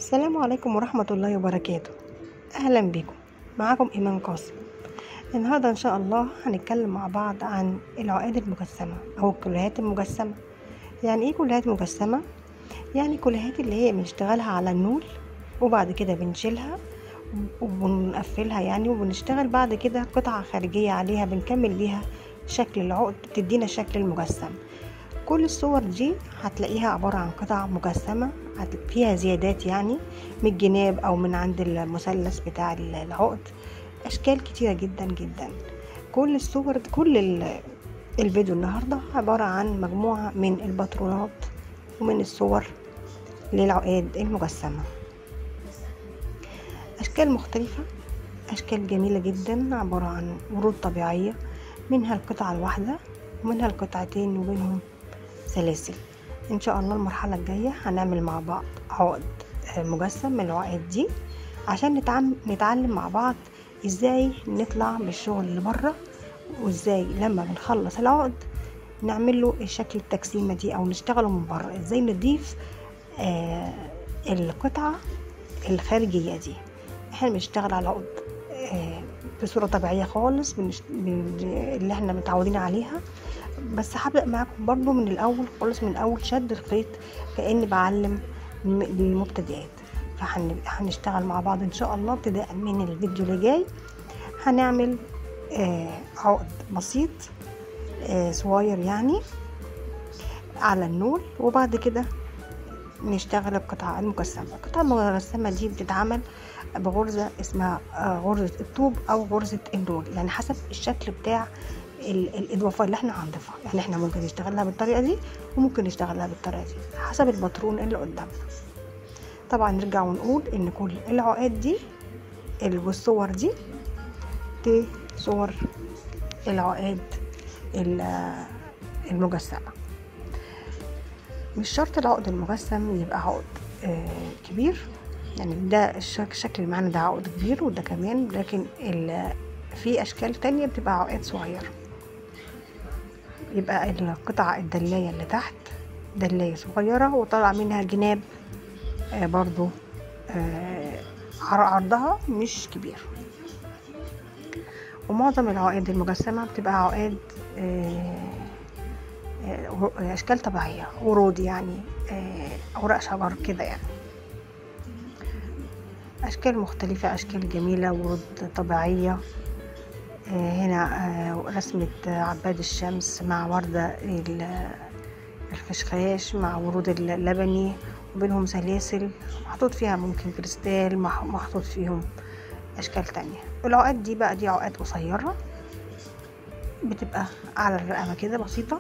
السلام عليكم ورحمة الله وبركاته أهلا بكم معاكم إيمان قاسم النهاردة إن شاء الله هنتكلم مع بعض عن العقاد المجسمة أو الكليات المجسمة يعني إيه كليات مجسمة؟ يعني كليات اللي هي بنشتغلها على النول وبعد كده بنشيلها وبنقفلها يعني وبنشتغل بعد كده قطعة خارجية عليها بنكمل بيها شكل العقد بتدينا شكل المجسم كل الصور دي هتلاقيها عبارة عن قطع مجسمة فيها زيادات يعني من الجناب أو من عند المثلث بتاع العقد أشكال كتيرة جدا جدا كل الصور كل الفيديو النهاردة عبارة عن مجموعة من الباترونات ومن الصور للعقاد المجسمة أشكال مختلفة أشكال جميلة جدا عبارة عن ورود طبيعية منها القطعة الواحدة ومنها القطعتين وبينهم سلاسل ان شاء الله المرحلة الجاية هنعمل مع بعض عقد مجسم من العقاد دي عشان نتعلم مع بعض ازاي نطلع بالشغل اللي بره وازاي لما بنخلص العقد نعمل له الشكل التجسيمة دي او نشتغله من بره ازاي نضيف آه القطعة الخارجية دي احنا بنشتغل على العقد آه بصورة طبيعية خالص بنش... بن... اللي احنا متعودين عليها بس هبدأ معاكم برضو من الأول خالص من أول شد الخيط كأني بعلم للمبتدئات فهنشتغل مع بعض إن شاء الله ابتداء من الفيديو اللي جاي هنعمل آه عقد بسيط آه صغير يعني على النول وبعد كده نشتغل القطعة المجسمة القطعة المجسمة دي بتتعمل بغرزة اسمها غرزة الطوب أو غرزة النول يعني حسب الشكل بتاع الاضافه اللي احنا هنضيفها يعني احنا ممكن نشتغلها بالطريقه دي وممكن نشتغلها بالطريقه دي حسب الباترون اللي قدامنا طبعا نرجع ونقول ان كل العقاد دي والصور دي دي صور العقاد المجسمه مش شرط العقد المجسم يبقى عقد آه كبير يعني ده الشكل اللي معانا ده عقد كبير وده كمان لكن في اشكال تانية بتبقى عقاد صغيره يبقى القطعة الدلاية اللي تحت دلاية صغيرة وطلع منها جناب آه برضو آه عرضها مش كبير ومعظم العقاد المجسمة بتبقى عقاد آه أشكال طبيعية ورود يعني أوراق شجر كده يعني أشكال مختلفة أشكال جميلة ورود طبيعية هنا رسمة عباد الشمس مع وردة الخشخاش مع ورود اللبني وبينهم سلاسل محطوط فيها ممكن كريستال محطوط فيهم أشكال تانية العقاد دي بقى دي عقاد قصيرة بتبقى على الرقبة كده بسيطة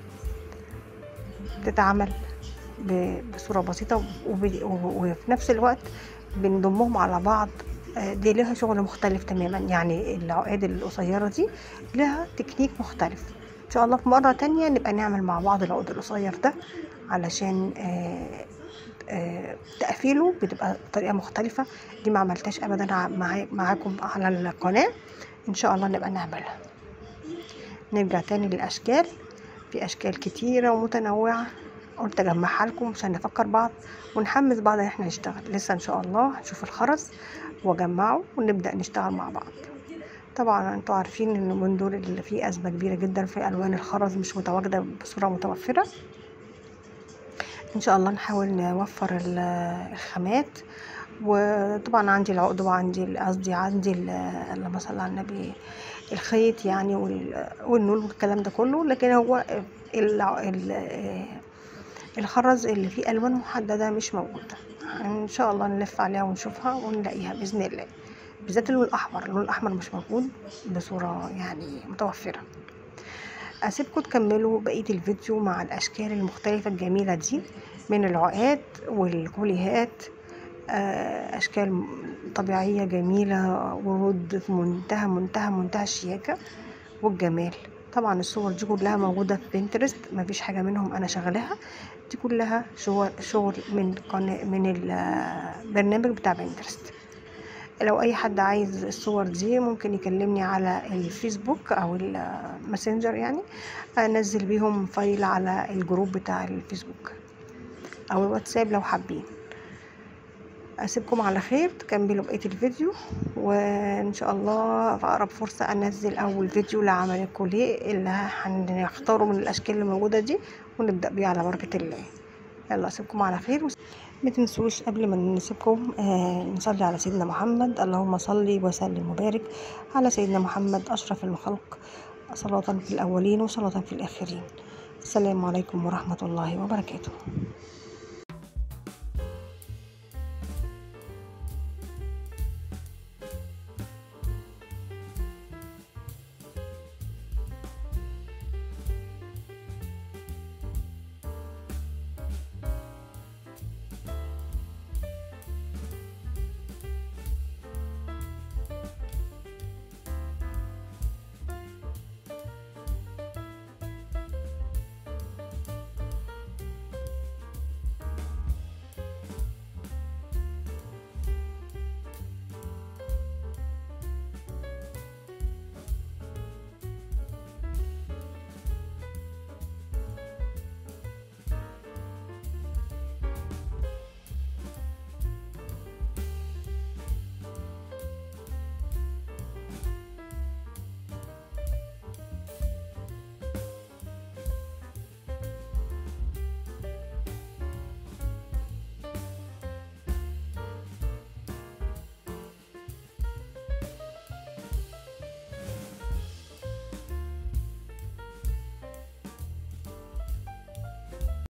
بتتعمل بصورة بسيطة وفي نفس الوقت بنضمهم على بعض دي لها شغل مختلف تماما يعني العقاد القصيرة دي لها تكنيك مختلف ان شاء الله في مرة تانية نبقى نعمل مع بعض العقد القصير ده علشان آآ آآ تقفيله بتبقى بطريقة مختلفة دي ما عملتهاش ابدا معاكم على القناة ان شاء الله نبقى نعملها نرجع تاني للاشكال في اشكال كتيرة ومتنوعة قلت اجمعها لكم عشان نفكر بعض ونحمس بعض ان احنا نشتغل لسه ان شاء الله هنشوف الخرز واجمعه ونبدا نشتغل مع بعض طبعا انتوا عارفين ان من دول اللي فيه ازمه كبيره جدا في الوان الخرز مش متواجده بصوره متوفره ان شاء الله نحاول نوفر الخامات وطبعا عندي العقد وعندي قصدي عندي اللهم صل على النبي الخيط يعني والنول والكلام ده كله لكن هو ال ال الخرز اللي فيه الوان محدده مش موجوده ان شاء الله نلف عليها ونشوفها ونلاقيها باذن الله بالذات اللون الاحمر اللون الاحمر مش موجود بصوره يعني متوفره اسيبكم تكملوا بقيه الفيديو مع الاشكال المختلفه الجميله دي من العقاد والكوليهات اشكال طبيعيه جميله ورود في منتهى منتهى منتهى الشياكه والجمال طبعا الصور دي كلها موجودة في بنترست مفيش حاجة منهم أنا شغلاها دي كلها شغل, شغل من قناة من البرنامج بتاع بنترست لو أي حد عايز الصور دي ممكن يكلمني على الفيسبوك أو الماسنجر يعني أنزل بيهم فايل على الجروب بتاع الفيسبوك أو الواتساب لو حابين اسيبكم على خير تكملوا بقيه الفيديو وان شاء الله في اقرب فرصه انزل اول فيديو لعمل الكوليه اللي هنختاره من الاشكال اللي موجوده دي ونبدا بيه على بركه الله يلا اسيبكم على خير ما تنسوش قبل ما نسيبكم آه نصلي على سيدنا محمد اللهم صل وسلم وبارك على سيدنا محمد اشرف الخلق صلاه في الاولين وصلاه في الاخرين السلام عليكم ورحمه الله وبركاته